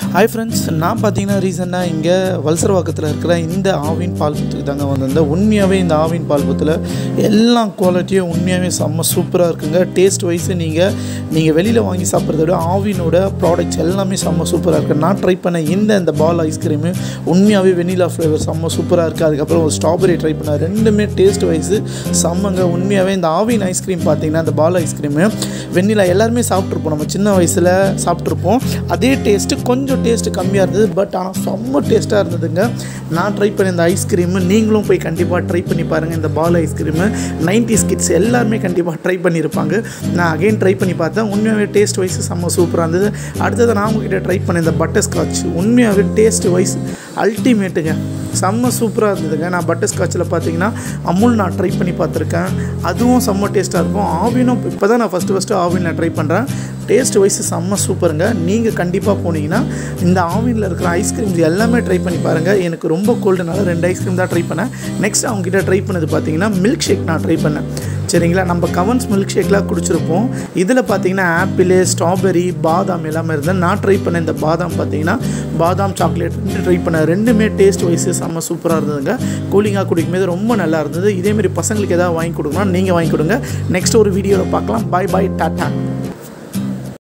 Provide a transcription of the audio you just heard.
hi friends நான் பார்த்தீங்கன்னா ரீசெண்டாக இங்கே வல்சரவாக்கத்தில் இருக்கிற இந்த ஆவின் பால் புத்துக்கு தாங்க வந்திருந்தேன் உண்மையாகவே இந்த ஆவின் பால் புத்தில் எல்லா குவாலிட்டியும் உண்மையாகவே செம்ம சூப்பராக இருக்குங்க டேஸ்ட் வைஸ் நீங்கள் நீங்கள் வெளியில் வாங்கி சாப்பிட்றத விட ஆவினோட ப்ராடக்ட்ஸ் எல்லாமே செம்ம சூப்பராக இருக்குது நான் ட்ரை பண்ண இந்த இந்த பால் ஐஸ்கிரீமு உண்மையாகவே வெனிலா ஃப்ளேவர் செம்ம சூப்பராக இருக்குது அதுக்கப்புறம் ஒரு ஸ்ட்ராபெரி ட்ரை பண்ணேன் ரெண்டுமே டேஸ்ட் வைஸு செம்மங்க உண்மையாகவே இந்த ஆவின் ஐஸ்கிரீம் பார்த்தீங்கன்னா இந்த பால் ஐஸ்கிரீமு வெண்ணிலா எல்லாருமே சாப்பிட்ருப்போம் நம்ம சின்ன வயசில் சாப்பிட்ருப்போம் அதே டேஸ்ட்டு கொஞ்சம் டேஸ்ட்டு கம்மியாக இருந்தது பட் ஆனால் செம்ம டேஸ்ட்டாக இருந்ததுங்க நான் ட்ரை பண்ண இந்த ஐஸ்கிரீமு நீங்களும் போய் கண்டிப்பாக ட்ரை பண்ணி பாருங்கள் இந்த பால் ஐஸ்கிரீமு நைன்டி கிட்ஸ் எல்லாருமே கண்டிப்பாக ட்ரை பண்ணியிருப்பாங்க நான் அகைன் ட்ரை பண்ணி பார்த்தேன் உண்மையாகவே டேஸ்ட் வைஸ் செம்ம சூப்பராக இருந்தது அடுத்தது நான் உங்ககிட்ட ட்ரை பண்ண இந்த பட்டர் ஸ்காட்ச் உண்மையாகவே டேஸ்ட் வைஸ் அல்டிமேட்டுங்க செம்ம சூப்பராக இருந்ததுங்க நான் பட்டர் ஸ்காட்சில் பார்த்தீங்கன்னா அமுல் நான் ட்ரை பண்ணி பார்த்துருக்கேன் அதுவும் செம்ம டேஸ்ட்டாக இருக்கும் ஆவினும் இப்போ தான் நான் ஃபஸ்ட்டு ஃபஸ்ட்டு ஆவின் நான் ட்ரை பண்ணுறேன் டேஸ்ட் வைஸ் செம்ம சூப்பருங்க நீங்கள் கண்டிப்பாக போனீங்கன்னா இந்த ஆவினில் இருக்கிற ஐஸ்கிரீம்ஸ் எல்லாமே ட்ரை பண்ணி பாருங்கள் எனக்கு ரொம்ப கோல்டுனால ரெண்டு ஐஸ்கிரீம் தான் ட்ரை பண்ணேன் நெக்ஸ்ட் அவங்ககிட்ட ட்ரை பண்ணது பார்த்தீங்கன்னா மில்க் ஷேக் நான் ட்ரை பண்ணேன் சரிங்களா நம்ம கவன்ஸ் மில்க் ஷேக்லாம் குடிச்சிருப்போம் இதில் பார்த்தீங்கன்னா ஆப்பிள் ஸ்ட்ராபெரி பாதாம் எல்லாமே இருந்தது நான் ட்ரை பண்ண இந்த பாதாம் பார்த்தீங்கன்னா பாதாம் சாக்லேட் ரெண்டு ட்ரை பண்ணேன் ரெண்டுமே டேஸ்ட் வைஸ் செம்ம சூப்பராக இருந்ததுங்க கூலிங்காக குடிக்கும்போது ரொம்ப நல்லா இருந்தது இதேமாரி பசங்களுக்கு எதாவது வாங்கி கொடுக்கணும் நீங்கள் வாங்கி கொடுங்க நெக்ஸ்ட் ஒரு வீடியோவில் பார்க்கலாம் பாய் பாய் டாட்டா